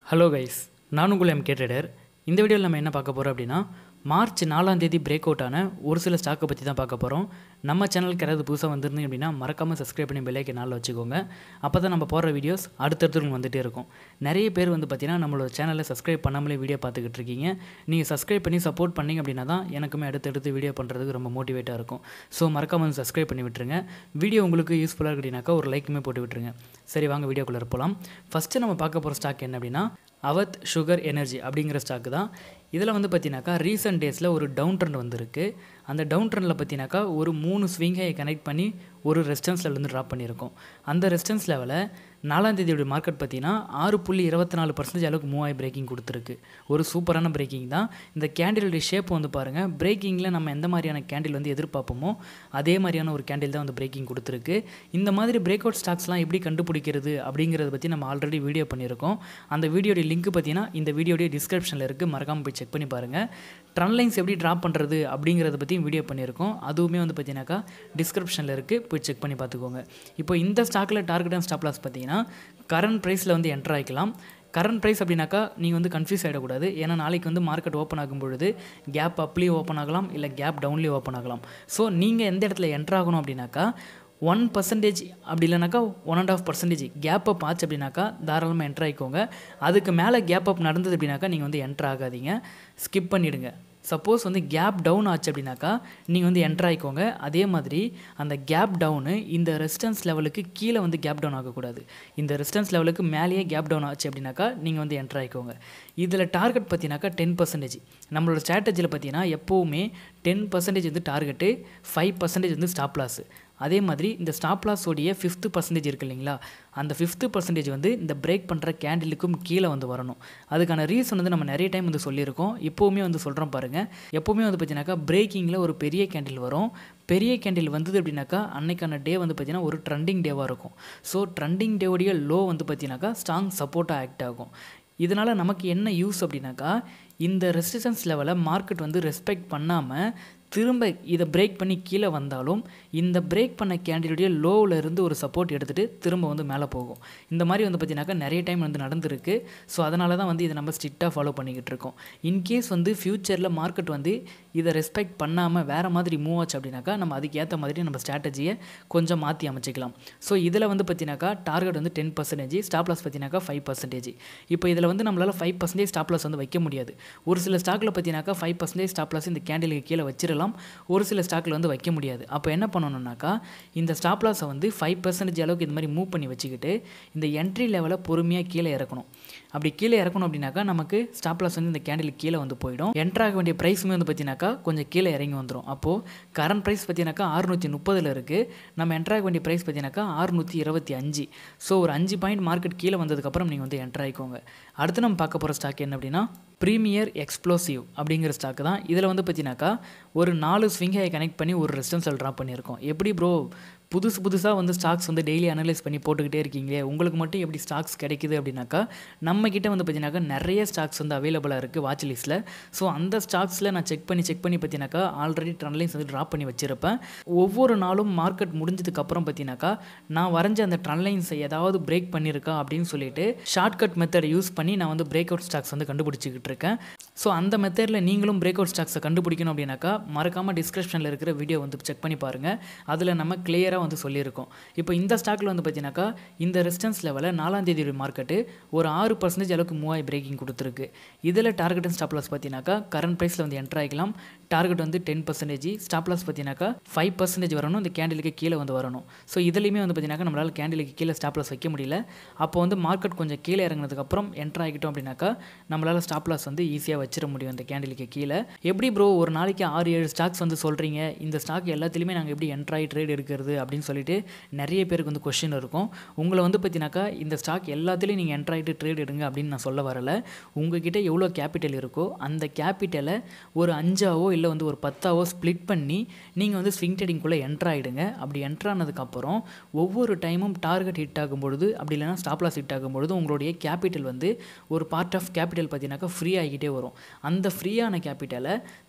hello guys நான் உங்கள் M கேட்டடர் இந்த வீடியோவில் நம்ம என்ன பார்க்க போகிறோம் அப்படின்னா மார்ச் நாலாம் தேதி பிரேக் அவுட் ஆன ஒரு சில ஸ்டாக்கை பற்றி தான் பார்க்க போகிறோம் நம்ம சேனலுக்கு யாராவது புதுசாக வந்திருந்தீங்க அப்படின்னா மறக்காமல் சப்ஸ்கிரைப் பண்ணி பெல்லைக்கு நாளில் வச்சுக்கோங்க அப்போ தான் நம்ம போடுற வீடியோஸ் அடுத்தடுத்து உங்களுக்கு வந்துகிட்டே இருக்கும் நிறைய பேர் வந்து பார்த்தீங்கன்னா நம்மளோட சேனலை சப்ஸ்கிரைப் பண்ணாமலே வீடியோ பார்த்துக்கிட்டு இருக்கீங்க நீங்கள் சப்ஸ்கிரைப் பண்ணி சப்போர்ட் பண்ணீங்க அப்படின்னா தான் எனக்குமே அடுத்தடுத்து வீடியோ பண்ணுறதுக்கு ரொம்ப மோட்டிவேட்டாக இருக்கும் ஸோ மறக்காமல் சப்ஸ்கிரைப் பண்ணி விட்டுருங்க வீடியோ உங்களுக்கு யூஸ்ஃபுல்லாக இருக்குனாக்கா ஒரு லைக்குமே போட்டு விட்டுருங்க சரி வாங்க வீடியோக்குள்ளே போகலாம் ஃபஸ்ட்டு நம்ம பார்க்க போகிற ஸ்டாக் என்ன அப்படின்னா அவத் சுகர் எனர்ஜி அப்படிங்கிற ஸ்டாக்கு தான் இதில் வந்து பார்த்தீங்கன்னாக்கா ரீசெண்ட் டேஸில் ஒரு டவுன் ட்ரெண்ட் வந்திருக்கு அந்த டவுன் ட்ரெண்டில் பார்த்தீங்கன்னாக்கா ஒரு மூணு ஸ்விங்கை கனெக்ட் பண்ணி ஒரு ரெஸ்டன்ஸ் லெவல் வந்து ட்ராப் பண்ணியிருக்கோம் அந்த ரெஸ்டன்ஸ் லெவலை நாலாம் தேதியோட மார்க்கெட் பார்த்தீங்கன்னா ஆறு புள்ளி இருபத்தி நாலு பர்சன்டேஜ் அளவுக்கு மூவ் ஆகி பிரேக்கிங் கொடுத்துருக்கு ஒரு சூப்பரான பிரேக்கிங் தான் இந்த கேண்டிலுடைய ஷேப் வந்து பாருங்கள் பிரேக்கிங்கில் நம்ம எந்த மாதிரியான கேண்டில் வந்து எதிர்பார்ப்போமோ அதே மாதிரியான ஒரு கேண்டில் தான் வந்து பிரேக்கிங் கொடுத்துருக்கு இந்த மாதிரி பிரேக் அவுட் ஸ்டாக்ஸ்லாம் எப்படி கண்டுபிடிக்கிறது அப்படிங்கிறத பற்றி நம்ம ஆல்ரெடி வீடியோ பண்ணியிருக்கோம் அந்த வீடியோடைய லிங்க் பார்த்தீங்கன்னா இந்த வீடியோடைய டிஸ்கிரிப்ஷனில் இருக்குது மறக்காமல் போய் செக் பண்ணி பாருங்கள் ட்ரன் லைன்ஸ் எப்படி ட்ராப் பண்ணுறது அப்படிங்கிறத பற்றியும் வீடியோ பண்ணியிருக்கோம் அதுவுமே வந்து பார்த்தீங்கன்னாக்கா டிஸ்கிரிப்ஷனில் இருக்குது போய் செக் பண்ணி பார்த்துக்கோங்க இப்போ இந்த ஸ்டாக்கில் டார்கெட் அண்ட் ஸ்டாப் லாஸ் பார்த்தீங்கன்னா கரண்ட் ப்ரைஸில் வந்து என்டர் ஆகிக்கலாம் கரண்ட் ப்ரைஸ் அப்படின்னாக்கா நீங்கள் வந்து கன்ஃபியூஸ் ஆகிடக்கூடாது ஏன்னா நாளைக்கு வந்து மார்க்கெட் ஓப்பன் ஆகும் பொழுது கேப் அப்லேயே ஓப்பன் ஆகலாம் இல்லை கேப் டவுன்லேயே ஓப்பன் ஆகலாம் ஸோ நீங்கள் எந்த இடத்துல என்டர் ஆகணும் அப்படின்னாக்கா ஒன் பர்சன்டேஜ் அப்படி இல்லைனாக்கா one and half percentage gap up ஆச்சு அப்படின்னாக்கா தாராளமாக என்ட்ரு ஆகிக்கோங்க அதுக்கு மேலே கேப் அப் நடந்தது அப்படின்னாக்கா நீங்கள் வந்து என்ட்ரு ஆகாதீங்க ஸ்கிப் பண்ணிவிடுங்க சப்போஸ் வந்து கேப் டவுன் ஆச்சு அப்படின்னாக்கா நீங்கள் வந்து என்ட்ரு ஆகிக்கோங்க அதே மாதிரி அந்த கேப் டவுனு இந்த ரெசிஸ்டன்ஸ் லெவலுக்கு கீழே வந்து கேப் டவுன் ஆகக்கூடாது இந்த ரெசிஸ்டன்ஸ் லெவலுக்கு மேலேயே கேப் டவுன் ஆச்சு அப்படின்னாக்கா நீங்கள் வந்து என்ட்ரு ஆகிக்கோங்க இதில் டார்கெட் பார்த்தீங்கன்னாக்கா டென் பர்சன்டேஜ் நம்மளோட ஸ்ட்ராட்டஜியில் பார்த்தீங்கன்னா எப்போவுமே டென் பர்சன்டேஜ் வந்து டார்கெட்டு ஃபைவ் பர்சன்டேஜ் வந்து ஸ்டாப் லாஸு அதே மாதிரி இந்த ஸ்டாப் லாஸோடைய ஃபிஃப்த்து பர்சன்டேஜ் இருக்குது இல்லைங்களா அந்த ஃபிஃப்த்து பர்சன்டேஜ் வந்து இந்த பிரேக் பண்ணுற கேண்டிலுக்கும் கீழே வந்து வரணும் அதுக்கான ரீசன் வந்து நம்ம நிறைய டைம் வந்து சொல்லியிருக்கோம் எப்போவுமே வந்து சொல்கிறோம் பாருங்கள் எப்போவுமே வந்து பார்த்தீங்கன்னாக்கா பிரேக்கிங்கில் ஒரு பெரிய கேண்டில் வரும் பெரிய கேண்டில் வந்தது அப்படின்னாக்கா அன்னைக்கான டே வந்து பார்த்தீங்கன்னா ஒரு ட்ரெண்டிங் டேவாக இருக்கும் ஸோ ட்ரெண்டிங் டேவுடைய லோ வந்து பார்த்தீங்கன்னாக்கா ஸ்ட்ராங் சப்போர்ட்டாக ஆக்ட் ஆகும் இதனால் நமக்கு என்ன யூஸ் அப்படின்னாக்கா இந்த ரெசிஸ்டன்ஸ் லெவலை மார்க்கெட் வந்து ரெஸ்பெக்ட் பண்ணாமல் திரும்ப இதை பிரேக் பண்ணி கீழே வந்தாலும் இந்த பிரேக் பண்ண கேண்டிலுடைய லோவில் இருந்து ஒரு சப்போர்ட் எடுத்துகிட்டு திரும்ப வந்து மேலே போகும் இந்த மாதிரி வந்து பார்த்தீங்கன்னாக்கா நிறைய டைம் வந்து நடந்திருக்கு ஸோ அதனால தான் வந்து இதை நம்ம ஸ்ட்ரிக்டாக ஃபாலோ பண்ணிக்கிட்டு இருக்கோம் இன்கேஸ் வந்து ஃப்யூச்சரில் மார்க்கெட் வந்து இதை ரெஸ்பெக்ட் பண்ணாமல் வேறு மாதிரி மூவ் ஆச்சு அப்படின்னாக்கா நம்ம அதுக்கு ஏற்ற மாதிரி நம்ம ஸ்ட்ராட்டஜியை கொஞ்சம் மாற்றி அமைச்சிக்கலாம் ஸோ இதில் வந்து பார்த்தீங்கன்னாக்கா டார்கெட் வந்து டென் பர்சன்டேஜ் ஸ்டாப் லாஸ் பார்த்தீங்கன்னாக்கா ஃபைவ் பர்சன்டேஜ் இப்போ இதில் வந்து நம்மளால் ஃபைவ் பர்சன்டேஜ் ஸ்டாப் லாஸ் வந்து வைக்க முடியாது ஒரு சில ஸ்டாக்கில் பார்த்தீங்கன்னாக்கா ஃபைவ் பர்சன்டேஜ் ஸ்டாப் லாஸ் இந்த கேண்டிலுக்கு கீழே வச்சிடலாம் ஒரு சில ஸ்டாக்கில் வந்து வைக்க முடியாது அப்போ என்ன பண்ணணும்னாக்கா இந்த ஸ்டாப் லாஸை வந்து ஃபைவ் பர்சன்டேஜ் அளவுக்கு இந்த மாதிரி மூவ் பண்ணி வச்சுக்கிட்டு இந்த என்ட்ரி லெவலை பொறுமையாக கீழே இறக்கணும் அப்படி கீழே இறக்கணும் அப்படின்னாக்கா நமக்கு ஸ்டாப் லாஸ் வந்து இந்த கேண்டிலுக்கு கீழே வந்து போயிடும் என்ட்ரு ஆக வேண்டிய ப்ரைஸுமே வந்து பார்த்தீங்கன்னாக்கா கொஞ்சம் கீழே இறங்கி வந்துடும் அப்போது கரண்ட் ப்ரைஸ் பார்த்தீங்கன்னாக்கா அறுநூற்றி முப்பதில் இருக்குது நம்ம என்ட்ரு ஆக வேண்டிய ப்ரைஸ் பார்த்தீங்கன்னாக்கா அறுநூற்றி இருபத்தி அஞ்சு ஸோ ஒரு அஞ்சு பாயிண்ட் மார்க்கெட் கீழே வந்ததுக்கப்புறம் நீங்கள் வந்து என்ட்ரு ஆகிக்கோங்க அடுத்து நம்ம பார்க்க போகிற ஸ்டாக் என்ன அப்படின்னா ப்ரீமியர் எக்ஸ்ப்ளோசிவ் அப்படிங்கிற ஸ்டாக் தான் இதில் வந்து பார்த்தீங்கன்னாக்கா ஒரு நாலு ஸ்விங்கை கனெக்ட் பண்ணி ஒரு ரெசிஸ்டன்ஸில் ட்ராப் பண்ணியிருக்கோம் எப்படி ப்ரோ புதுசு புதுசாக வந்து ஸ்டாக்ஸ் வந்து டெய்லி அனலைஸ் பண்ணி போட்டுக்கிட்டே இருக்கீங்களே உங்களுக்கு மட்டும் எப்படி ஸ்டாக்ஸ் கிடைக்குது அப்படின்னாக்கா நம்ம கிட்ட வந்து பார்த்தீங்கன்னாக்கா நிறைய ஸ்டாக்ஸ் வந்து அவைலபிளாக இருக்குது வாட்ச் லிஸ்ட்டில் ஸோ அந்த ஸ்டாக்ஸில் நான் செக் பண்ணி செக் பண்ணி பார்த்தீங்கன்னாக்கா ஆல்ரெடி ட்ரெண்ட்லைன்ஸ் வந்து ட்ராப் பண்ணி வச்சிருப்பேன் ஒவ்வொரு நாளும் மார்க்கெட் முடிஞ்சதுக்கப்புறம் பார்த்தீங்கன்னாக்கா நான் வரைஞ்ச அந்த ட்ரெண்ட்லைன்ஸை ஏதாவது பிரேக் பண்ணியிருக்கா அப்படின்னு சொல்லிட்டு ஷார்ட்கட் மெத்தடை யூஸ் பண்ணி நான் வந்து பிரேக் அவுட் ஸ்டாக்ஸ் வந்து கண்டுபிடிச்சிக்கிட்டு இருக்கேன் ஸோ அந்த மெத்தடில் நீங்களும் பிரேக் அவுட் ஸ்டாக்ஸை கண்டுபிடிக்கணும் அப்படின்னாக்கா மறக்காமல் டிஸ்கிரிப்ஷனில் இருக்கிற வீடியோ வந்து செக் பண்ணி பாருங்கள் அதில் நம்ம கிளியராக வந்து சொல்லியிருக்கோம் இப்போ இந்த ஸ்டாக்கில் வந்து பார்த்தீங்கன்னாக்கா இந்த ரெசிஸ்டன்ஸ் லெவலில் நாலாம் தேதி மார்க்கெட்டு ஒரு ஆறு பர்சன்டேஜ் அளவுக்கு மூவாய் பிரேக்கிங் கொடுத்துருக்கு இதில் டார்கெட் அண்ட் ஸ்டாப் லாஸ் பார்த்தீங்கன்னாக்கா கரண்ட் ப்ரைஸில் வந்து என்ட்ரு ஆகிக்கலாம் டார்கெட் வந்து டென் பர்சன்டேஜ் ஸ்டாப் லாஸ் பார்த்தீங்கன்னாக்கா ஃபைவ் பர்சன்டேஜ் வரணும் இந்த கேண்டிலுக்கு கீழே வந்து வரணும் ஸோ இதுலேயுமே வந்து பார்த்தீங்கன்னாக்கா நம்மளால் கேண்டிலுக்கு கீழே ஸ்டாப் லாஸ் வைக்க முடியல அப்போ வந்து மார்க்கெட் கொஞ்சம் கீழே இறங்கினதுக்கப்புறம் என்ட்ரு ஆகிட்டோம் அப்படின்னாக்கா நம்மளால் ஸ்டாப் லாஸ் வந்து ஈஸியாக வச்சிட முடியும் இந்த கேண்டிலுக்கு கீழே எப்படி ப்ரோ ஒரு நாளைக்கு ஆறு ஏழு ஸ்டாக்ஸ் வந்து சொல்கிறீங்க இந்த ஸ்டாக் எல்லாத்துலேயுமே நாங்கள் எப்படி என்ட்ராய் ட்ரேட் எடுக்கிறது அப்படின்னு சொல்லிட்டு நிறைய பேருக்கு வந்து கொஷின் இருக்கும் உங்களை வந்து பார்த்தீங்கன்னாக்கா இந்த ஸ்டாக் எல்லாத்துலேயும் நீங்கள் என்ட்ராய்ட்டு ட்ரேட் எடுங்க அப்படின்னு நான் சொல்ல வரல உங்ககிட்ட எவ்வளோ கேபிட்டல் இருக்கோ அந்த கேபிட்டலை ஒரு அஞ்சாவோ இல்லை வந்து ஒரு பத்தாவோ ஸ்ப்ளிட் பண்ணி நீங்கள் வந்து ஸ்விங் ட்ரேடிங்குள்ளே என்ட்ராயிடுங்க அப்படி என்ட்ரானதுக்கப்புறம் ஒவ்வொரு டைமும் டார்கெட் ஹிட் ஆகும் பொழுது அப்படி இல்லைனா ஸ்டாப் லாஸ் ஹிட் ஆகும் பொழுது உங்களுடைய கேபிட்டல் வந்து ஒரு பார்ட் ஆஃப் கேபிட்டல் பார்த்தீங்கன்னாக்கா ஃப்ரீ ஆகிக்கிட்டே வரும் அந்த ஃப்ரீயான கேபிட்டலை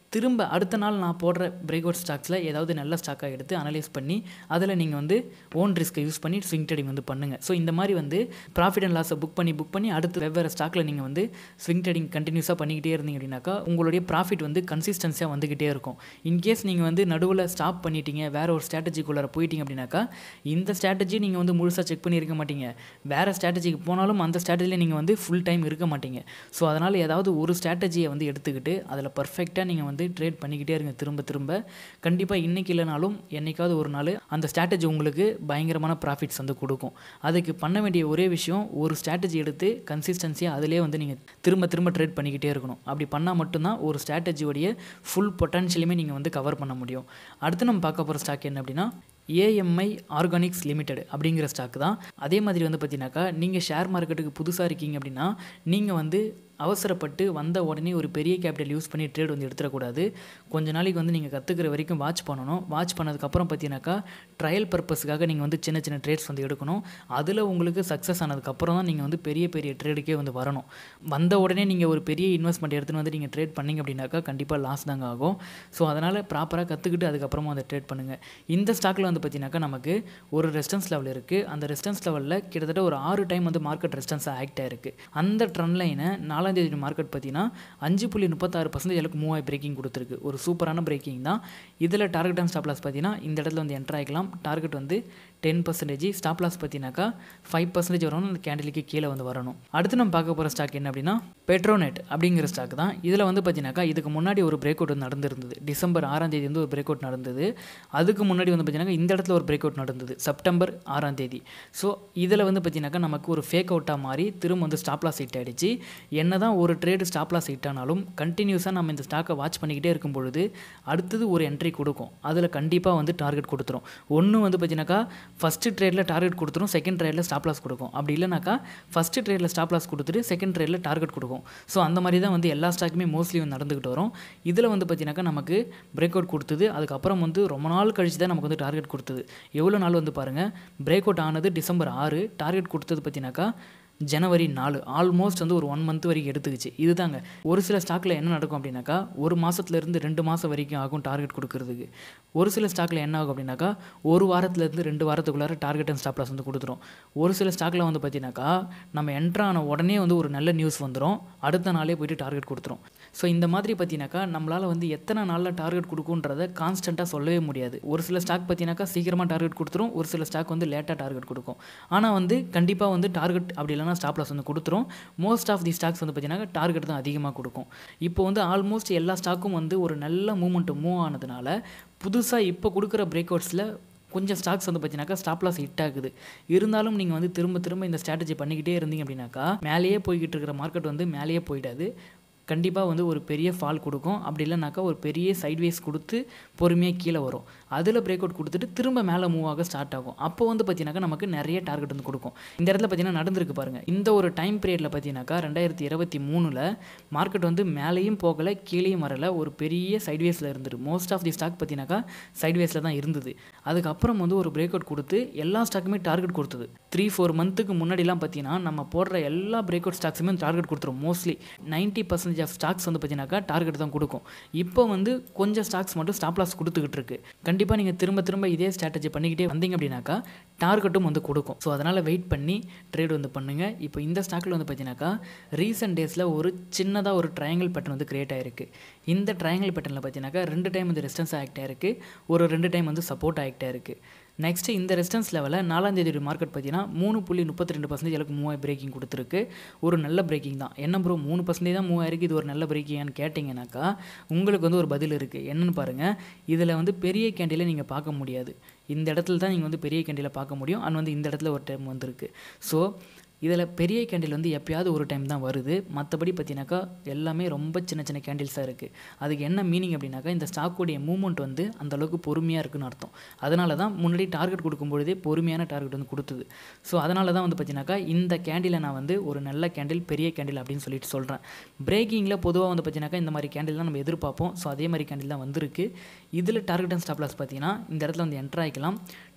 திரும்ப அடுத்த நாள் நான் போடுற பிரேக் அவுட் ஸ்டாக்ஸில் ஏதாவது நல்ல ஸ்டாக்காக எடுத்து அனலைஸ் பண்ணி அதில் நீங்கள் வந்து ஓன் ரிஸ்க்கை யூஸ் பண்ணி ஸ்விங் ட்ரேடிங் வந்து பண்ணுங்கள் ஸோ இந்த மாதிரி வந்து ப்ராஃபிட் அண்ட் லாஸை புக் பண்ணி புக் பண்ணி அடுத்து வெவ்வேறு ஸ்டாக்கில் நீங்கள் வந்து ஸ்விங் ட்ரேடிங் கண்டினியூஸாக பண்ணிக்கிட்டே இருந்தீங்க அப்படின்னாக்கா உங்களுடைய ப்ராஃபிட் வந்து கன்சிஸ்டன்சியாக வந்துக்கிட்டே இருக்கும் இன்கேஸ் நீங்கள் வந்து நடுவில் ஸ்டாப் பண்ணிட்டீங்க வேறு ஒரு ஸ்ட்ராட்டஜிக்குள்ளே போயிட்டீங்க அப்படின்னாக்கா இந்த ஸ்ட்ராட்டஜி நீங்கள் வந்து முழுசாக செக் பண்ணியிருக்க மாட்டீங்க வேறு ஸ்ட்ராட்டஜிக்கு போனாலும் அந்த ஸ்ட்ராட்டஜியில் நீங்கள் வந்து ஃபுல் டைம் இருக்க மாட்டீங்க ஸோ அதனால் ஏதாவது ஒரு ஸ்ட்ராட்டஜியை வந்து எடுத்துக்கிட்டு அதில் பர்ஃபெக்டாக நீங்கள் வந்து ட்ரேட் பண்ணிக்கிட்டே இருங்க திரும்ப திரும்ப கண்டிப்பாக இன்றைக்கி இல்லைனாலும் என்றைக்காவது ஒரு நாள் அந்த ஸ்ட்ராட்டஜி உங்களுக்கு பயங்கரமான ப்ராஃபிட்ஸ் வந்து கொடுக்கும் அதுக்கு பண்ண வேண்டிய ஒரே விஷயம் ஒரு ஸ்ட்ராட்டஜி எடுத்து கன்சிஸ்டன்சியாக அதிலே வந்து நீங்கள் திரும்ப திரும்ப ட்ரேட் பண்ணிக்கிட்டே இருக்கணும் அப்படி பண்ணால் மட்டும்தான் ஒரு ஸ்ட்ராட்டஜியோடைய ஃபுல் பொட்டன்ஷியலுமே நீங்கள் வந்து கவர் பண்ண முடியும் அடுத்து நம்ம பார்க்க போகிற ஸ்டாக் என்ன அப்படின்னா ஏஎம்ஐ ஆர்கானிக்ஸ் லிமிடெட் அப்படிங்கிற ஸ்டாக் தான் அதே மாதிரி வந்து பார்த்தீங்கன்னாக்கா நீங்கள் ஷேர் மார்க்கெட்டுக்கு புதுசாக இருக்கீங்க அப்படின்னா நீங்கள் வந்து அவசரப்பட்டு வந்த உடனே ஒரு பெரிய கேபிட்டல் யூஸ் பண்ணி ட்ரேட் வந்து எடுத்துடக்கூடாது கொஞ்ச நாளைக்கு வந்து நீங்கள் கற்றுக்கிற வரைக்கும் வாட்ச் பண்ணணும் வாட்ச் பண்ணதுக்கப்புறம் பார்த்தீங்கன்னாக்கா ட்ரையல் பர்பஸ்க்காக நீங்கள் வந்து சின்ன சின்ன ட்ரேட்ஸ் வந்து எடுக்கணும் அதில் உங்களுக்கு சக்ஸஸ் ஆனதுக்கப்புறம் தான் நீங்கள் வந்து பெரிய பெரிய ட்ரேடுக்கே வந்து வரணும் வந்த உடனே நீங்கள் ஒரு பெரிய இன்வெஸ்ட்மெண்ட் எடுத்துன்னு வந்து நீங்கள் ட்ரேட் பண்ணிங்க அப்படின்னாக்கா கண்டிப்பாக லாஸ் தாங்க ஆகும் ஸோ அதனால் ப்ராப்பராக கற்றுக்கிட்டு அதுக்கப்புறமா அந்த ட்ரேட் பண்ணுங்கள் இந்த ஸ்டாக்கில் வந்து பார்த்தீங்கன்னாக்கா நமக்கு ஒரு ரெஸ்டன்ஸ் லெவல் இருக்குது அந்த ரெஸ்டன்ஸ் லெவலில் கிட்டத்தட்ட ஒரு ஆறு டைம் வந்து மார்க்கெட் ரெஸ்டன்ஸாக ஆக்ட் ஆயிருக்கு அந்த ட்ரெண்ட் லைனை நாலாம் தேதி மார்க்கெட் பார்த்தீங்கன்னா அஞ்சு புள்ளி முப்பத்தாறு பர்சன்டேஜ் அளவுக்கு மூவாய் பிரேக்கிங் கொடுத்துருக்கு ஒரு சூப்பரான பிரேக்கிங் தான் இதில் டார்கெட் அண்ட் ஸ்டாப் லாஸ் பார்த்தீங்கன்னா இந்த இடத்துல வந்து என்டர் ஆகிக்கலாம் டார்கெட் வந்து டென் பர்சன்டேஜ் ஸ்டாப் லாஸ் பார்த்தீங்கன்னாக்கா ஃபைவ் பர்சன்டேஜ் வரணும் அந்த கேண்டலுக்கு கீழே வந்து வரணும் அடுத்து நம்ம பார்க்க போகிற ஸ்டாக் என்ன அப்படின்னா பெட்ரோநெட் அப்படிங்கிற ஸ்டாக் தான் இதில் வந்து பார்த்தீங்கன்னாக்கா இதுக்கு முன்னாடி ஒரு பிரேக் அவுட் நடந்திருந்தது டிசம்பர் ஆறாம் தேதி வந்து ஒரு பிரேக் அவுட் நடந்தது அதுக்கு முன்னாடி வந்து பார்த்தீங்கன்னா இந்த இடத்துல ஒரு பிரேக் அவுட் நடந்தது செப்டம்பர் ஆறாம் தேதி ஸோ இதில் வந்து பார்த்தீங்கன்னாக்கா நமக்கு ஒரு ஃபேக் அவுட்டாக மாறி திரும்ப வந்து ஸ்டாப் லாஸ் ஹிட் ஆகிடுச்சு என்ன தான் ஒரு ட்ரேடு ஸ்டாப் லாஸ் ஹிட் ஆனாலும் கண்டினியூஸாக நம்ம இந்த ஸ்டாக்கை வாட்ச் பண்ணிக்கிட்டே இருக்கும் பொழுது அடுத்தது ஒரு என்ட்ரி கொடுக்கும் அதில் கண்டிப்பாக வந்து டார்கெட் கொடுத்துரும் ஒன்று வந்து பார்த்தீங்கன்னாக்கா ஃபஸ்ட்டு ட்ரேடில் டார்கெட் கொடுத்துரும் செகண்ட் ட்ரேடில் ஸ்டாப் லாஸ் கொடுக்கும் அப்படி இல்லைனாக்கா ஃபஸ்ட்டு ட்ரேடில் ஸ்டாப் லாஸ் கொடுத்துட்டு செகண்ட் ட்ரேடில் டார்கெட் கொடுக்கும் ஸோ அந்த மாதிரி தான் வந்து எல்லா ஸ்டாக்குமே மோஸ்ட்லி வந்து நடந்துக்கிட்டு வரும் இதில் வந்து பார்த்தீங்கன்னாக்கா நமக்கு பிரேக் அவுட் கொடுத்தது அதுக்கப்புறம் வந்து ரொம்ப நாள் கழிச்சு தான் நமக்கு வந்து டார்கெட் கொடுத்தது எவ்வளோ நாள் வந்து பாருங்கள் பிரேக் அவுட் ஆனது டிசம்பர் ஆறு டார்கெட் கொடுத்தது பார்த்தீங்கன்னாக்கா ஜனவரி நாலு ஆல்மோஸ்ட் வந்து ஒரு ஒன் மந்த் வரைக்கும் எடுத்துக்கிச்சு இதுதாங்க ஒரு சில ஸ்டாக்கில் என்ன நடக்கும் அப்படின்னாக்கா ஒரு மாதத்துலேருந்து ரெண்டு மாதம் வரைக்கும் ஆகும் டார்கெட் கொடுக்கறதுக்கு ஒரு சில ஸ்டாக்கில் என்ன ஆகும் அப்படின்னாக்கா ஒரு வாரத்துலேருந்து ரெண்டு வாரத்துக்குள்ளார டார்கெட் அண்ட் ஸ்டாப் லாஸ் வந்து கொடுத்துரும் ஒரு சில ஸ்டாக்கில் வந்து பார்த்தீங்கன்னாக்கா நம்ம என்ட்ரு ஆன உடனே வந்து ஒரு நல்ல நியூஸ் வந்துடும் அடுத்த நாளே போயிட்டு டார்கெட் கொடுத்துரும் ஸோ இந்த மாதிரி பார்த்தீங்கன்னாக்கா நம்மளால் வந்து எத்தனை நாளில் டார்கெட் கொடுக்குன்றதை கான்ஸ்டண்ட்டாக சொல்லவே முடியாது ஒரு சில ஸ்டாக் பார்த்தீங்கன்னாக்கா சீக்கிரமாக டார்கெட் கொடுத்துரும் ஒரு சில ஸ்டாக் வந்து லேட்டாக டார்கெட் கொடுக்கும் ஆனால் வந்து கண்டிப்பாக வந்து டார்கெட் அப்படி இல்லைனா ஸ்டாப் லாஸ் வந்து கொடுத்துரும் மோஸ்ட் ஆஃப் தி ஸ்டாக்ஸ் வந்து பார்த்தீங்கன்னா டார்கெட் தான் அதிகமாக கொடுக்கும் இப்போ வந்து ஆல்மோஸ்ட் எல்லா ஸ்டாக்கும் வந்து ஒரு நல்ல மூமெண்ட் மூவ் ஆனதுனால புதுசாக இப்போ கொடுக்குற பிரேக் அவுட்ஸில் கொஞ்சம் ஸ்டாக்ஸ் வந்து பார்த்தீங்கன்னாக்கா ஸ்டாப் லாஸ் ஹிட் ஆகுது இருந்தாலும் நீங்கள் வந்து திரும்ப திரும்ப இந்த ஸ்ட்ராட்டஜி பண்ணிக்கிட்டே இருந்தீங்க அப்படின்னாக்கா மேலேயே போய்கிட்டு இருக்கிற மார்க்கெட் வந்து மேலேயே போயிடாது கண்டிப்பாக வந்து ஒரு பெரிய ஃபால் கொடுக்கும் அப்படி இல்லைனாக்கா ஒரு பெரிய சைட்வேஸ் கொடுத்து பொறுமையாக கீழே வரும் அதில் பிரேக் அவுட் கொடுத்துட்டு திரும்ப மேலே மூவ் ஆக ஸ்டார்ட் ஆகும் அப்போ வந்து பார்த்தீங்கன்னாக்கா நமக்கு நிறைய டார்கெட் வந்து கொடுக்கும் இந்த இடத்துல பார்த்தீங்கன்னா நடந்திருக்கு பாருங்கள் இந்த ஒரு டைம் பீரியடில் பார்த்தீங்கன்னாக்கா ரெண்டாயிரத்தி இருபத்தி மூணில் மார்க்கெட் வந்து மேலேயும் போகலை கீழேயும் வரல ஒரு பெரிய சைட்வேஸில் இருந்தது மோஸ்ட் ஆஃப் தி ஸ்டாக் பார்த்தீங்கன்னாக்கா சைட்வேஸில் தான் இருந்தது அதுக்கப்புறம் வந்து ஒரு பிரேக் அவுட் கொடுத்து எல்லா ஸ்டாக்குமே டார்கெட் கொடுத்தது த்ரீ ஃபோர் மந்த்துக்கு முன்னாடிலாம் பார்த்தீங்கன்னா நம்ம போடுற எல்லா பிரேக் அவுட் ஸ்டாக்ஸுமே டார்கெட் கொடுத்துரும் mostly ninety percentage of stocks வந்து பார்த்தீங்கன்னாக்கா டார்கெட் தான் கொடுக்கும் இப்போ வந்து கொஞ்சம் ஸ்டாக்ஸ் மட்டும் ஸ்டாப் லாஸ் கொடுத்துக்கிட்டு இருக்கு கண்டிப்பாக நீங்கள் திரும்ப திரும்ப இதே ஸ்ட்ராட்டஜி பண்ணிக்கிட்டே வந்தீங்க அப்படின்னாக்கா டார்கெட்டும் வந்து கொடுக்கும் ஸோ அதனால் வெயிட் பண்ணி ட்ரேட் வந்து பண்ணுங்கள் இப்போ இந்த ஸ்டாக்கில் வந்து பார்த்தீங்கன்னாக்கா ரீசெண்ட் டேஸில் ஒரு சின்னதாக ஒரு ட்ரையாங்கிள் பேட்டர்ன் வந்து கிரியேட் ஆயிருக்கு இந்த ட்ரையாங்கிள் பேட்டர்னில் பார்த்தீங்கன்னாக்கா ரெண்டு டைம் வந்து ரெஸ்டன்ஸ் ஆக்ட் ஆயிருக்கு ஒரு ரெண்டு டைம் வந்து சப்போர்ட் ஆக்ட் ஆயிருக்கு நெக்ஸ்ட்டு இந்த ரெஸ்டன்ஸ் லெவலில் நாலாம் தேதி மார்க்கெட் பார்த்தீங்கன்னா மூணு புள்ளி முப்பத்தி ரெண்டு பர்சன்டேஜ் அளவுக்கு மூவாய் பிரேக்கிங் கொடுத்துருக்கு ஒரு நல்ல பிரேக்கிங் தான் என்ன ப்ரோ மூணு பர்சன்டேஜ் தான் மூவ் ஆயிருக்கு இது ஒரு நல்ல பிரேக்கிங்னு கேட்டிங்கனாக்கா உங்களுக்கு வந்து ஒரு பதில் இருக்குது என்னென்னு பாருங்கள் இதில் வந்து பெரிய கேண்டிலை நீங்கள் பார்க்க முடியாது இந்த இடத்துல தான் நீங்கள் வந்து பெரிய கேண்டிலை பார்க்க முடியும் அண்ட் வந்து இந்த இடத்துல ஒரு டைம் வந்திருக்கு ஸோ இதில் பெரிய கேண்டில் வந்து எப்பயாவது ஒரு டைம் தான் வருது மற்றபடி பார்த்தீங்கன்னாக்கா எல்லாமே ரொம்ப சின்ன சின்ன கேண்டில்ஸாக இருக்குது அதுக்கு என்ன மீனிங் அப்படின்னாக்கா இந்த ஸ்டாக்கோடைய மூவ்மெண்ட் வந்து அந்த அளவுக்கு பொறுமையாக இருக்குன்னு அர்த்தம் அதனால தான் முன்னாடி டார்கெட் கொடுக்கும்பொழுதே பொறுமையான டார்கெட் வந்து கொடுத்தது ஸோ அதனால தான் வந்து பார்த்தீங்கன்னாக்கா இந்த கேண்டிலை நான் வந்து ஒரு நல்ல கேண்டில் பெரிய கேண்டில் அப்படின்னு சொல்லிட்டு சொல்கிறேன் பிரேக்கிங்கில் பொதுவாக வந்து பார்த்தீங்கன்னாக்கா இந்த மாதிரி கேண்டில் தான் நம்ம எதிர்பார்ப்போம் ஸோ அதே மாதிரி கேண்டில் தான் வந்திருக்கு இதில் டார்கெட் அண்ட் ஸ்டாப் லாஸ் பார்த்தீங்கன்னா இந்த இடத்துல வந்து என்ட்ரு ஆகிக்கலாம்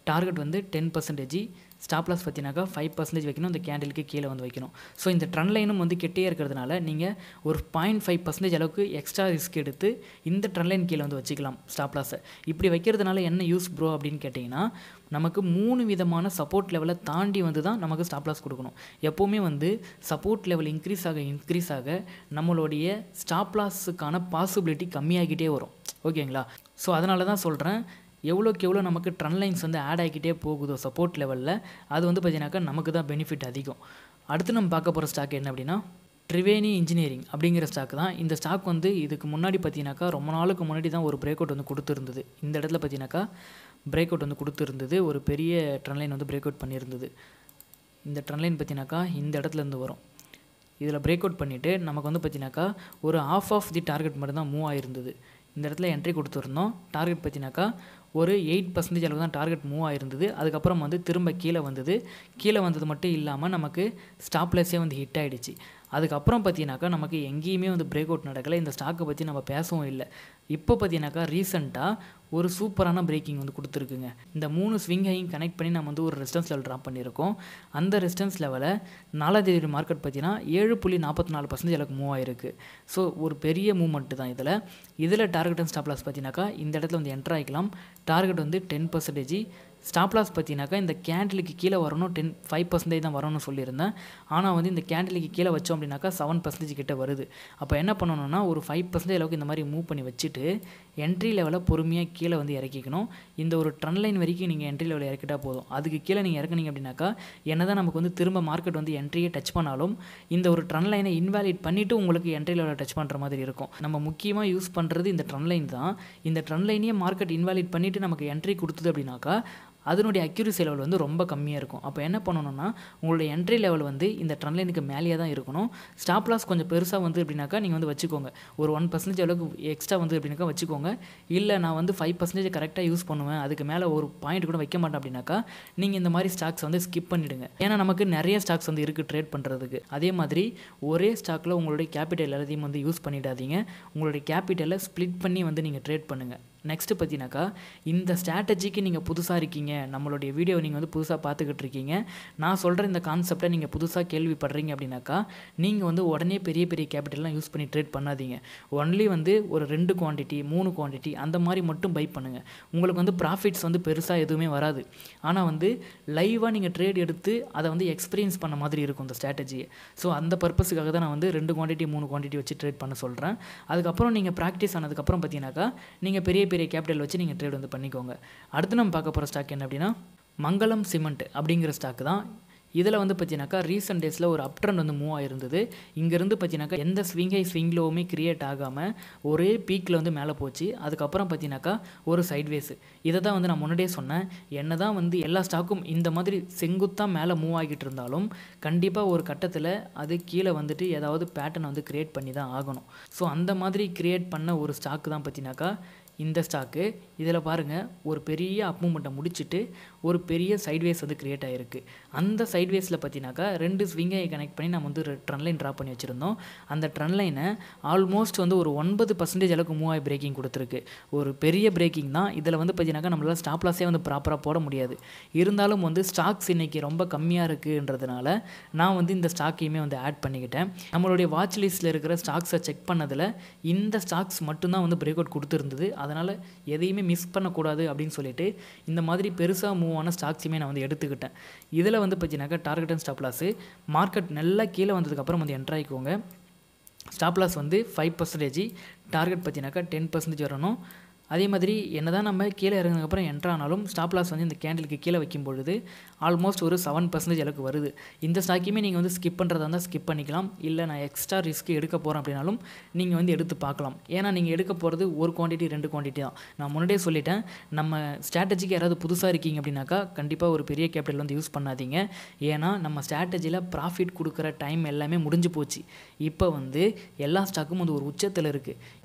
டார்கெட் வந்து டென் பர்சன்டேஜ் ஸ்டாப் லாஸ் பார்த்தீங்கன்னாக்கா ஃபைவ் பர்சன்டேஜ் வைக்கணும் இந்த கேண்டிலுக்கு கீழே வந்து வைக்கணும் ஸோ இந்த ட்ரெண்ட் லைனும் வந்து கெட்டே இருக்கிறதுனால நீங்கள் ஒரு பாயிண்ட் ஃபைவ் பர்சன்டேஜ் அளவுக்கு எக்ஸ்ட்ரா ரிஸ்க் எடுத்து இந்த ட்ரெண்ட் லைன் கீழே வந்து வச்சுக்கலாம் ஸ்டாப் லாஸை இப்படி வைக்கிறதுனால என்ன யூஸ் ப்ரோ அப்படின்னு கேட்டிங்கன்னா நமக்கு மூணு விதமான சப்போர்ட் லெவலை தாண்டி வந்து தான் நமக்கு ஸ்டாப் லாஸ் கொடுக்கணும் எப்போவுமே வந்து சப்போர்ட் லெவல் இன்க்ரீஸ் ஆக இன்க்ரீஸ் ஆக நம்மளுடைய ஸ்டாப் லாஸுக்கான பாசிபிலிட்டி கம்மியாகிட்டே வரும் ஓகேங்களா ஸோ அதனால தான் சொல்கிறேன் எவ்வளோக்கு எவ்வளோ நமக்கு ட்ரெண்ட் லைன்ஸ் வந்து ஆட் ஆகிக்கிட்டே போகுதோ சப்போர்ட் லெவலில் அது வந்து பார்த்தீங்கன்னாக்கா நமக்கு தான் பெனிஃபிட் அதிகம் அடுத்து நம்ம பார்க்க போகிற ஸ்டாக் என்ன அப்படின்னா ட்ரிவேணி இன்ஜினியரிங் அப்படிங்கிற ஸ்டாக் தான் இந்த ஸ்டாக் வந்து இதுக்கு முன்னாடி பார்த்தீங்கன்னாக்கா ரொம்ப நாளுக்கு முன்னாடி தான் ஒரு பிரேக் அவுட் வந்து கொடுத்துருந்தது இந்த இடத்துல பார்த்தீங்கன்னாக்கா பிரேக் அவுட் வந்து கொடுத்துருந்தது ஒரு பெரிய ட்ரெண்ட் லைன் வந்து பிரேக் அவுட் பண்ணியிருந்தது இந்த ட்ரெண்ட் லைன் பார்த்தீங்கன்னாக்கா இந்த இடத்துலேருந்து வரும் இதில் பிரேக் அவுட் பண்ணிவிட்டு நமக்கு வந்து பார்த்தீங்கன்னாக்கா ஒரு ஆஃப் ஆஃப் தி டார்கெட் மட்டும் தான் மூவ் ஆயிருந்தது இந்த இடத்துல என்ட்ரி கொடுத்துருந்தோம் டார்கெட் பார்த்தீங்கன்னாக்கா ஒரு எயிட் பர்சன்டேஜ் அளவு தான் டார்கெட் மூவ் ஆயிருந்தது அதுக்கப்புறம் வந்து திரும்ப கீழே வந்தது கீழே வந்தது மட்டும் இல்லாமல் நமக்கு ஸ்டாப்லெஸ்ஸே வந்து ஹிட் ஆகிடுச்சு அதுக்கப்புறம் பார்த்தீங்கன்னாக்கா நமக்கு எங்கேயுமே வந்து பிரேக் அவுட் நடக்கலை இந்த ஸ்டாக்கை பற்றி நம்ம பேசவும் இல்லை இப்போ பார்த்தீங்கன்னாக்கா ரீசெண்டாக ஒரு சூப்பரான பிரேக்கிங் வந்து கொடுத்துருக்குங்க இந்த மூணு ஸ்விங் ஹையும் கனெக்ட் பண்ணி நம்ம வந்து ஒரு ரெசிஸ்டன்ஸ் லெவல் ட்ராப் பண்ணியிருக்கோம் அந்த ரெசிஸ்டன்ஸ் லெவலை நாலாந்தேதி மார்க்கெட் பார்த்தீங்கன்னா ஏழு புள்ளி நாற்பத்தி நாலு பர்சன்டேஜ் அளவுக்கு மூவ் ஆயிருக்கு ஸோ ஒரு பெரிய மூவ்மெண்ட் தான் இதில் இதில் டார்கெட் அண்ட் ஸ்டாப் லாஸ் பார்த்தீங்கன்னாக்கா இந்த இடத்துல வந்து என்ட்ரு ஆகிக்கலாம் டார்கெட் வந்து டென் பர்சன்டேஜ் ஸ்டாப் லாஸ் பார்த்தீங்கன்னாக்கா இந்த கேண்டிலுக்கு கீழே வரணும் டென் ஃபைவ் பர்சன்டேஜ் தான் வரணும்னு சொல்லியிருந்தேன் ஆனால் வந்து இந்த கேண்டிலுக்கு கீழே வச்சோம் அப்படின்னாக்கா செவன் பர்சன்டேஜ் கிட்ட வருது அப்போ என்ன பண்ணணும்னா ஒரு ஃபைவ் பர்சன்டேஜ் அளவுக்கு இந்த மாதிரி மூவ் பண்ணி வச்சுட்டு என்ட்ரி லெவலை பொறுமையாக கீழே வந்து இறக்கிக்கணும் இந்த ஒரு ட்ரெண்ட் லைன் வரைக்கும் நீங்கள் என்ட்ரி லெவலில் இறக்கிட்டா போதும் அதுக்கு கீழே நீங்கள் இறக்குனீங்க அப்படின்னாக்கா என்ன தான் நமக்கு வந்து திரும்ப மார்க்கெட் வந்து என்ட்ரியை டச் பண்ணாலும் இந்த ஒரு ட்ரெண்ட் லைனை இன்வாலிட் பண்ணிவிட்டு உங்களுக்கு என்ட்ரி லெவலில் டச் பண்ணுற மாதிரி இருக்கும் நம்ம முக்கியமாக யூஸ் பண்ணுறது இந்த ட்ரெண்ட் லைன் தான் இந்த ட்ரெண்ட் லைனையே மார்க்கெட் இன்வாலிட் பண்ணிவிட்டு நமக்கு என்ட்ரி கொடுத்தது அப்படின்னாக்கா அதனுடைய அக்யூரசி லெவல் வந்து ரொம்ப கம்மியாக இருக்கும் அப்போ என்ன பண்ணணும்னா உங்களுடைய என்ட்ரி லெவல் வந்து இந்த ட்ரெண்ட் லைனுக்கு மேலேயே தான் இருக்கணும் ஸ்டாப் லாஸ் கொஞ்சம் பெருசாக வந்து அப்படின்னாக்கா நீங்கள் வந்து வச்சுக்கோங்க ஒரு ஒன் பர்சன்டேஜ் அளவுக்கு எக்ஸ்ட்ரா வந்து அப்படின்னாக்கா வச்சுக்கோங்க இல்லை நான் வந்து ஃபைவ் பர்சன்டேஜ் கரெக்டாக யூஸ் பண்ணுவேன் அதுக்கு மேலே ஒரு பாயிண்ட் கூட வைக்க மாட்டேன் அப்படின்னாக்கா நீங்கள் இந்த மாதிரி ஸ்டாக்ஸ் வந்து ஸ்கிப் பண்ணிவிடுங்க ஏன்னா நமக்கு நிறைய ஸ்டாக்ஸ் வந்து இருக்குது ட்ரேட் பண்ணுறதுக்கு அதே மாதிரி ஒரே ஸ்டாக்கில் உங்களுடைய கேபிட்டல் எல்லாத்தையும் வந்து யூஸ் பண்ணிடாதீங்க உங்களுடைய கேபிட்டலை ஸ்ப்ளிட் பண்ணி வந்து நீங்கள் ட்ரேட் பண்ணுங்கள் நெக்ஸ்ட்டு பார்த்தீங்கன்னாக்கா இந்த ஸ்ட்ராட்டஜிக்கு நீங்கள் புதுசாக இருக்கீங்க நம்மளுடைய வீடியோ நீங்கள் வந்து புதுசாக பார்த்துக்கிட்டு இருக்கீங்க நான் சொல்கிற இந்த கான்செப்டை நீங்கள் புதுசாக கேள்விப்படுறீங்க அப்படின்னாக்கா நீங்கள் வந்து உடனே பெரிய பெரிய கேபிட்டல்லாம் யூஸ் பண்ணி ட்ரேட் பண்ணாதீங்க ஒன்லி வந்து ஒரு ரெண்டு குவான்டிட்டி மூணு குவான்டிட்டி அந்த மாதிரி மட்டும் பை பண்ணுங்கள் உங்களுக்கு வந்து ப்ராஃபிட்ஸ் வந்து பெருசாக எதுவுமே வராது ஆனால் வந்து லைவாக நீங்கள் ட்ரேட் எடுத்து அதை வந்து எக்ஸ்பீரியன்ஸ் பண்ண மாதிரி இருக்கும் இந்த ஸ்ட்ராட்டஜியை ஸோ அந்த பர்பஸுக்காக தான் நான் வந்து ரெண்டு குவான்டிட்டி மூணு குவான்டிட்டி வச்சு ட்ரேட் பண்ண சொல்கிறேன் அதுக்கப்புறம் நீங்கள் ப்ராக்டிஸ் ஆனதுக்கப்புறம் பார்த்தீங்கன்னாக்கா நீங்கள் பெரிய பெரிய கேபிட்டல் வச்சு நீங்கள் ட்ரேட் வந்து பண்ணிக்கோங்க அடுத்து நம்ம பார்க்க போகிற ஸ்டாக் என்ன அப்படின்னா மங்களம் சிமெண்ட் அப்படிங்கிற ஸ்டாக் தான் இதில் வந்து பார்த்தீங்கன்னாக்கா ரீசெண்ட் டேஸில் ஒரு அப் ட்ரெண்ட் வந்து மூவ் ஆயிருந்தது இங்கேருந்து பார்த்தீங்கன்னாக்கா எந்த ஸ்விங் ஹை ஸ்விங் லோவுமே கிரியேட் ஆகாமல் ஒரே பீக்கில் வந்து மேலே போச்சு அதுக்கப்புறம் பார்த்தீங்கன்னாக்கா ஒரு சைட்வேஸ் இதை தான் வந்து நான் முன்னாடியே சொன்னேன் என்ன தான் வந்து எல்லா ஸ்டாக்கும் இந்த மாதிரி செங்குத்தாக மேலே மூவ் ஆகிட்டு இருந்தாலும் கண்டிப்பாக ஒரு கட்டத்தில் அது கீழே வந்துட்டு ஏதாவது பேட்டர்ன் வந்து கிரியேட் பண்ணி தான் ஆகணும் ஸோ அந்த மாதிரி கிரியேட் பண்ண ஒரு ஸ்டாக்கு தான் பார்த்தீங்கன்னாக்கா இந்த ஸ்டாக்கு இதில் பாருங்கள் ஒரு பெரிய அப் மூமெண்ட்டை முடிச்சுட்டு ஒரு பெரிய சைட்வேஸ் வந்து கிரியேட் ஆகிருக்கு அந்த சைட்வேஸில் பார்த்தீங்கன்னாக்கா ரெண்டு ஸ்விங்கை கனெக்ட் பண்ணி நம்ம வந்து ட்ரெண்ட் லைன் ட்ரா பண்ணி வச்சுருந்தோம் அந்த ட்ரெண்ட் லைனை ஆல்மோஸ்ட் வந்து ஒரு ஒன்பது பர்சன்டேஜ் அளவுக்கு மூவ் ஆகி பிரேக்கிங் கொடுத்துருக்கு ஒரு பெரிய பிரேக்கிங் தான் இதில் வந்து பார்த்தீங்கன்னாக்கா நம்மளால் ஸ்டாப் லாஸே வந்து ப்ராப்பராக போட முடியாது இருந்தாலும் வந்து ஸ்டாக்ஸ் இன்றைக்கி ரொம்ப கம்மியாக இருக்குன்றதுனால நான் வந்து இந்த ஸ்டாக்கையுமே வந்து ஆட் பண்ணிக்கிட்டேன் நம்மளுடைய வாட்ச் லிஸ்ட்டில் இருக்கிற ஸ்டாக்ஸை செக் பண்ணதில் இந்த ஸ்டாக்ஸ் மட்டும்தான் வந்து பிரேக் அவுட் கொடுத்துருந்தது அதனால் எதையுமே மிஸ் பண்ணக்கூடாது அப்படின்னு சொல்லிட்டு இந்த மாதிரி பெருசாக மூவ் ஆன ஸ்டாக்ஸுமே நான் வந்து எடுத்துக்கிட்டேன் இதில் வந்து பார்த்தீங்கன்னாக்கா target and stop loss market நல்லா கீழே வந்ததுக்கப்புறம் வந்து என்ட்ரு ஆகிக்கோங்க ஸ்டாப் லாஸ் வந்து ஃபைவ் பர்சன்டேஜ் டார்கெட் பார்த்தீங்கன்னாக்கா டென் பர்சன்டேஜ் வரணும் அதே மாதிரி என்ன தான் நம்ம கீழே இறங்கினதுக்கப்புறம் என்ட்ரானாலும் ஸ்டாப் லாஸ் வந்து இந்த கேண்டிலுக்கு கீழே வைக்கும் பொழுது ஆல்மோஸ்ட் ஒரு செவன் பர்சன்டேஜ் அளவுக்கு வருது இந்த ஸ்டாக்கையுமே நீங்கள் வந்து ஸ்கிப் பண்ணுறதா இருந்தால் ஸ்கிப் பண்ணிக்கலாம் இல்லை நான் எக்ஸ்ட்ரா ரிஸ்க் எடுக்க போகிறேன் அப்படின்னாலும் நீங்கள் வந்து எடுத்து பார்க்கலாம் ஏன்னா நீங்கள் எடுக்க போகிறது ஒரு குவான்டிட்டி ரெண்டு குவான்டிட்டி தான் நான் முன்னாடியே சொல்லிட்டேன் நம்ம ஸ்ட்ராட்டஜிக்கு யாராவது புதுசாக இருக்கீங்க அப்படின்னாக்கா கண்டிப்பாக ஒரு பெரிய கேபிட்டல் வந்து யூஸ் பண்ணாதீங்க ஏன்னா நம்ம ஸ்ட்ராட்டஜியில் ப்ராஃபிட் கொடுக்குற டைம் எல்லாமே முடிஞ்சு போச்சு இப்போ வந்து எல்லா ஸ்டாக்கும் வந்து ஒரு உச்சத்தில் இருக்குது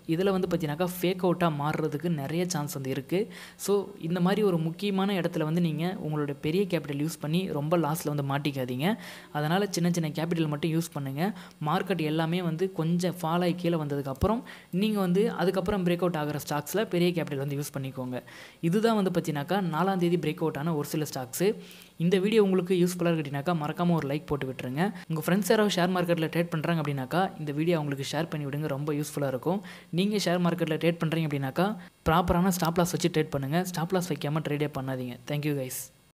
இதில் வந்து பார்த்தீங்கன்னாக்கா ஃபேக் அவுட்டாக மாறுறதுக்கு நிறைய சான்ஸ் வந்து இருக்குது ஸோ இந்த மாதிரி ஒரு முக்கியமான இடத்துல வந்து நீங்கள் உங்களோட பெரிய கேபிட்டல் யூஸ் பண்ணி ரொம்ப லாஸில் வந்து மாட்டிக்காதீங்க அதனால் சின்ன சின்ன கேபிட்டல் மட்டும் யூஸ் பண்ணுங்கள் மார்க்கெட் எல்லாமே வந்து கொஞ்சம் ஃபால் ஆகி கீழே வந்ததுக்கப்புறம் நீங்கள் வந்து அதுக்கப்புறம் பிரேக் அவுட் ஆகிற ஸ்டாக்ஸில் பெரிய கேபிட்டல் வந்து யூஸ் பண்ணிக்கோங்க இதுதான் வந்து பார்த்தீங்கன்னாக்கா நாலாம் தேதி பிரேக் அவுட் ஆன ஒரு சில ஸ்டாக்ஸு இந்த வீடியோ உங்களுக்கு யூஸ்ஃபுல்லாக இருக்கட்டினாக்கா மறக்காமல் ஒரு லைக் போட்டு விட்டுருங்க உங்கள் ஃப்ரெண்ட்ஸ் யாராவது ஷேர் மார்க்கெட்டில் ட்ரேட் பண்ணுறாங்க அப்படின்னாக்கா இந்த வீடியோ அவங்களுக்கு ஷேர் பண்ணி விடுங்க ரொம்ப யூஸ்ஃபுல்லாக இருக்கும் நீங்கள் ஷேர் மார்க்கெட்டில் ட்ரேட் பண்ணுறீங்க அப்படின்னாக்கா ப்ராப்பரான ஸ்டாப் லாஸ் வச்சு ட்ரேட் பண்ணுங்கள் ஸ்டாப் லாஸ் வைக்காமல் ட்ரேடே பண்ணாதீங்க தேங்க்யூ கைஸ்